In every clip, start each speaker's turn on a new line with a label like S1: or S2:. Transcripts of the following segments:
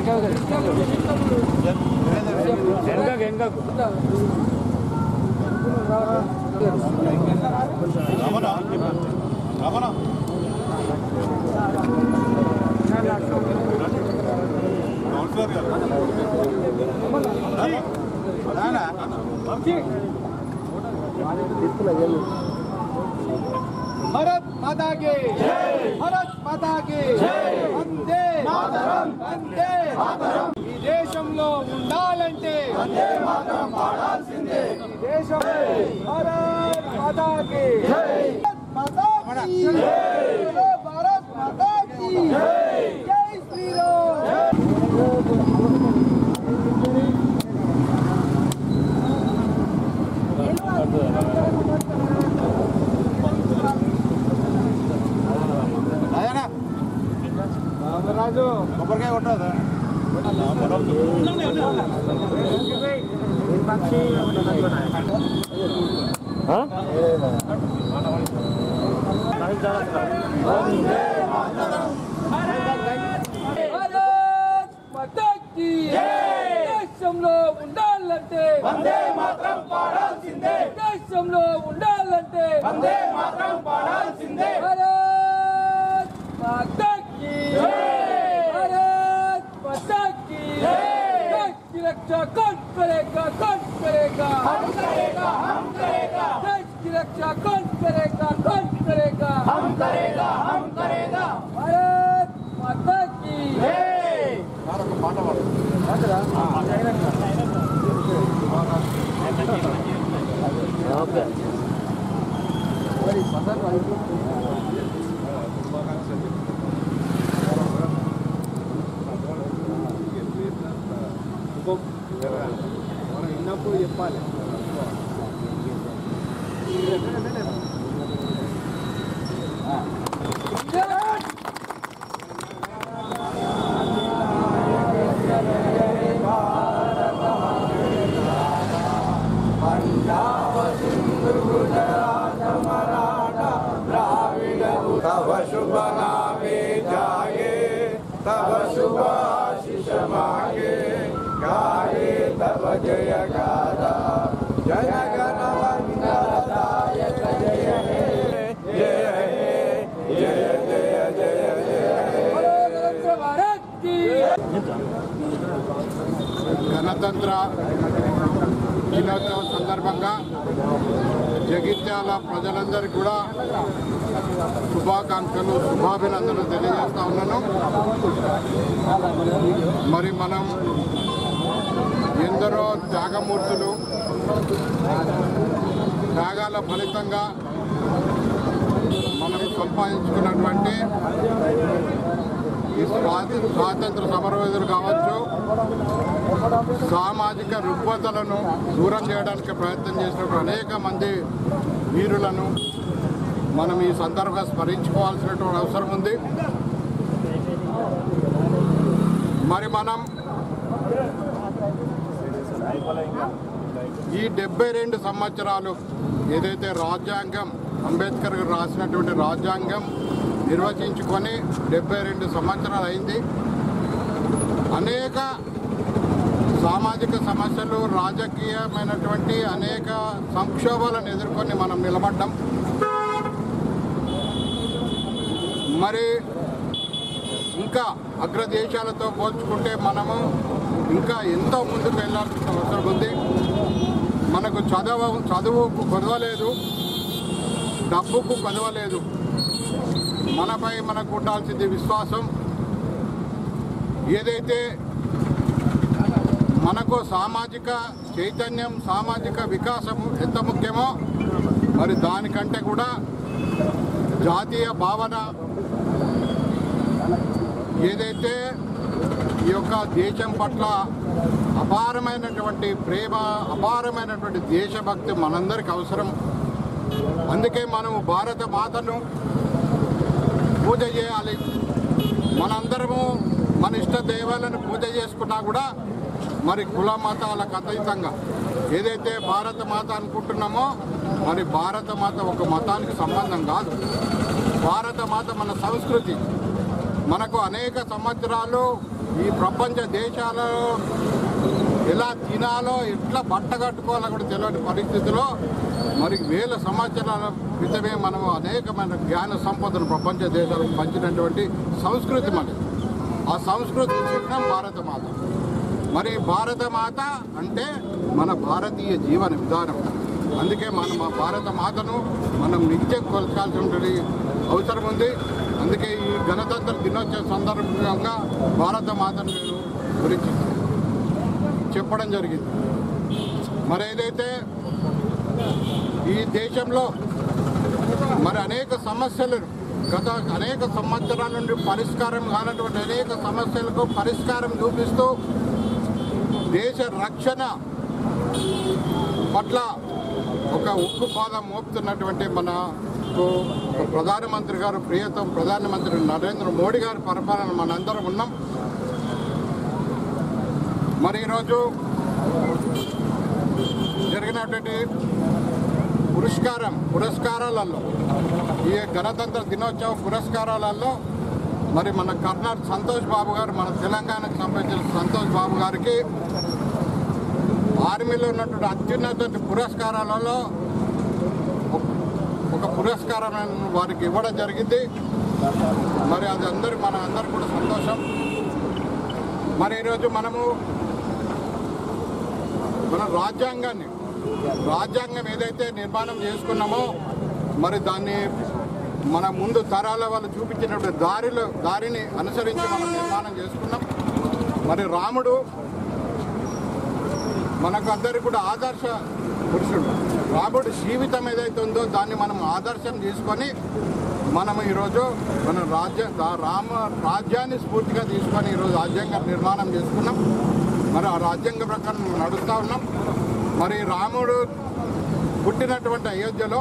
S1: భారత్ మాతా కి భారత్ మాతా కి వందే మాతరం వందే మాతరం ఈ దేశంలో ఉండాలంటే వందే మాతరం పాడాల్సిందే ఈ దేశం భారత్ మాతా కి భారత్ మాతా కి జై భారత్ మాతా కి జై శ్రీరామ్ రాజు కొబ్బరికాయ కొట్టదు
S2: భారత్ మాతాకి దేశంలో ఉండాలంటే వందే మాత్రం పాడాల్సిందే దేశంలో ఉండాలంటే వందే మాత్రం పాడాల్సిందే భారత్ మాతాకి భారత్ మాతాకి देश की रक्षा कौन करेगा कौन करेगा हम करेगा हम करेगा देश की रक्षा कौन करेगा कौन करेगा हम करेगा हम करेगा भारत माता की
S1: మనం విన్నప్పుడు చెప్పాలి
S3: तब शुभ नामे जागे तब शुभ आशीष मागे गाये तब जय गादा जय गण मंगलदायक जय हे जय हे जय जय जय जय
S2: गणतंत्र भारत की
S4: గణతంత్ర దినోత్సవం సందర్భంగా జగిత్యాల ప్రజలందరికీ కూడా శుభాకాంక్షలు శుభాభినందనలు తెలియజేస్తా ఉన్నాను మరి మనం ఎందరో త్యాగమూర్తులు త్యాగాల ఫలితంగా మనం సంపాదించుకున్నటువంటి ఈ స్వాతి స్వాతంత్ర సమరవేదులు కావచ్చు సామాజిక రుగ్మతలను దూరం చేయడానికి ప్రయత్నం చేసినటువంటి అనేక మంది వీరులను మనం ఈ సందర్భంగా స్మరించుకోవాల్సినటువంటి అవసరం ఉంది మరి మనం ఈ డెబ్బై రెండు సంవత్సరాలు ఏదైతే రాజ్యాంగం అంబేద్కర్ గారు రాసినటువంటి రాజ్యాంగం నిర్వచించుకొని డెబ్బై రెండు సంవత్సరాలు అయింది అనేక సామాజిక సమస్యలు రాజకీయమైనటువంటి అనేక సంక్షోభాలను ఎదుర్కొని మనం నిలబడ్డాం మరి ఇంకా అగ్రదేశాలతో పోల్చుకుంటే మనము ఇంకా ఎంతో ముందుకు వెళ్ళాల్సిన అవసరం ఉంది మనకు చదవ చదువుకు కొదవలేదు డబ్బుకు కొదవలేదు మనపై మనకు ఉండాల్సింది విశ్వాసం ఏదైతే మనకు సామాజిక చైతన్యం సామాజిక వికాసం ఎంత ముఖ్యమో మరి దానికంటే కూడా జాతీయ భావన ఏదైతే ఈ యొక్క దేశం పట్ల అపారమైనటువంటి ప్రేమ అపారమైనటువంటి దేశభక్తి మనందరికి అవసరం అందుకే మనము భారత మాతను పూజ చేయాలి మనందరము మన ఇష్ట దైవాలను పూజ చేసుకున్నా కూడా మరి కుల మతాలకు అతీతంగా ఏదైతే భారత మాత అనుకుంటున్నామో మరి భారత మాత ఒక మతానికి సంబంధం కాదు భారత మాత మన సంస్కృతి మనకు అనేక సంవత్సరాలు ఈ ప్రపంచ దేశాలలో ఎలా తినాలో ఎట్లా బట్ట కట్టుకోవాలో కూడా తెలియని పరిస్థితిలో మరి వేల సంవత్సరాల క్రితమే మనం అనేకమైన జ్ఞాన సంపదను ప్రపంచ దేశాలకు పంచినటువంటి సంస్కృతి మనది ఆ సంస్కృతి చిహ్నం భారత మాత మరి భారత మాత అంటే మన భారతీయ జీవన విధానం అందుకే మనం ఆ భారత మాతను మనం నిత్యం కొలచాల్సిన అవసరం ఉంది అందుకే ఈ గణతంత్ర దినోత్సవ సందర్భంగా భారత మాతను నేను గురించి చెప్పడం జరిగింది మరి ఏదైతే ఈ దేశంలో మరి అనేక సమస్యలు గత అనేక సంవత్సరాల నుండి పరిష్కారం కానటువంటి అనేక సమస్యలకు పరిష్కారం చూపిస్తూ దేశ రక్షణ పట్ల ఒక ఉక్కు పాదం మోపుతున్నటువంటి మనకు ఒక ప్రధానమంత్రి గారు ప్రియతం ప్రధానమంత్రి నరేంద్ర మోడీ గారి పరిపాలన మనందరం ఉన్నాం మరి ఈరోజు జరిగినటువంటి పురస్కారం పురస్కారాలలో ఈ గణతంత్ర దినోత్సవ పురస్కారాలలో మరి మన కర్ణాటక సంతోష్ బాబు గారు మన తెలంగాణకు సంబంధించిన సంతోష్ బాబు గారికి ఆర్మీలో ఉన్నటువంటి అత్యున్నత పురస్కారాలలో ఒక- ఒక పురస్కారం వారికి ఇవ్వడం జరిగింది మరి అది అందరి మన అందరు కూడా సంతోషం మరి ఈరోజు మనము మన రాజ్యాంగాన్ని రాజ్యాంగం ఏదైతే నిర్మాణం చేసుకున్నామో మరి దాన్ని మన ముందు తరాల వాళ్ళు చూపించినటువంటి దారిలో దారిని అనుసరించి మనం నిర్మాణం చేసుకున్నాం మరి రాముడు మనకు అందరికి కూడా ఆదర్శ పురుషుడు రాముడు జీవితం ఏదైతే ఉందో దాన్ని మనం ఆదర్శం తీసుకొని మనం ఈరోజు మన రాజ్య దా- రామ రాజ్యాన్ని స్ఫూర్తిగా తీసుకొని ఈరోజు రాజ్యాంగం నిర్మాణం చేసుకున్నాం మరి ఆ రాజ్యాంగ ప్రకారం నడుస్తూ ఉన్నాం మరి రాముడు పుట్టినటువంటి అయోధ్యలో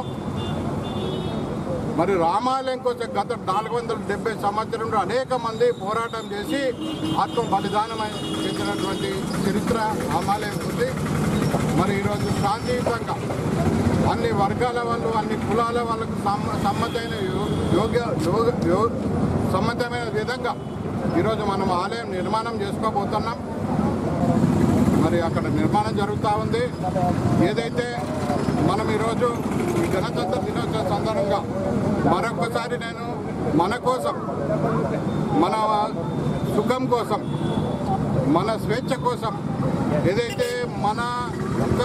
S4: మరి రామాలయం కోసం గత నాలుగు వందల డెబ్బై సంవత్సరంలో అనేక మంది పోరాటం చేసి ఆత్మ బలిదానం చేసినటువంటి చరిత్ర రామాలయం ఉంది మరి ఈరోజు శాంతియుతంగా అన్ని వర్గాల వాళ్ళు అన్ని కులాల వాళ్ళకు సమ్మ సమ్మతమైన యో- యోగ్య యోగ యో సమ్మతమైన విధంగా ఈరోజు మనం ఆలయం నిర్మాణం చేసుకోబోతున్నాం మరి అక్కడ నిర్మాణం జరుగుతూ ఉంది ఏదైతే మనం ఈరోజు ఈ గణతంత్ర దినోత్సవ సందర్భంగా మరొకసారి నేను మన కోసం మన సుఖం కోసం మన స్వేచ్ఛ కోసం ఏదైతే మన యొక్క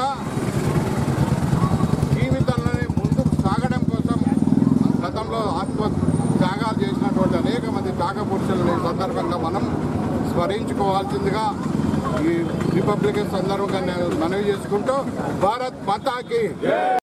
S4: జీవితాలని ముందుకు సాగడం కోసం గతంలో ఆత్మ త్యాగాలు చేసినటువంటి అనేక మంది త్యాగ పురుషులను ఈ సందర్భంగా మనం స్మరించుకోవాల్సిందిగా ఈ రిపబ్లిక్ సందర్భంగా నేను మనవి చేసుకుంటూ భారత్ మాతాకి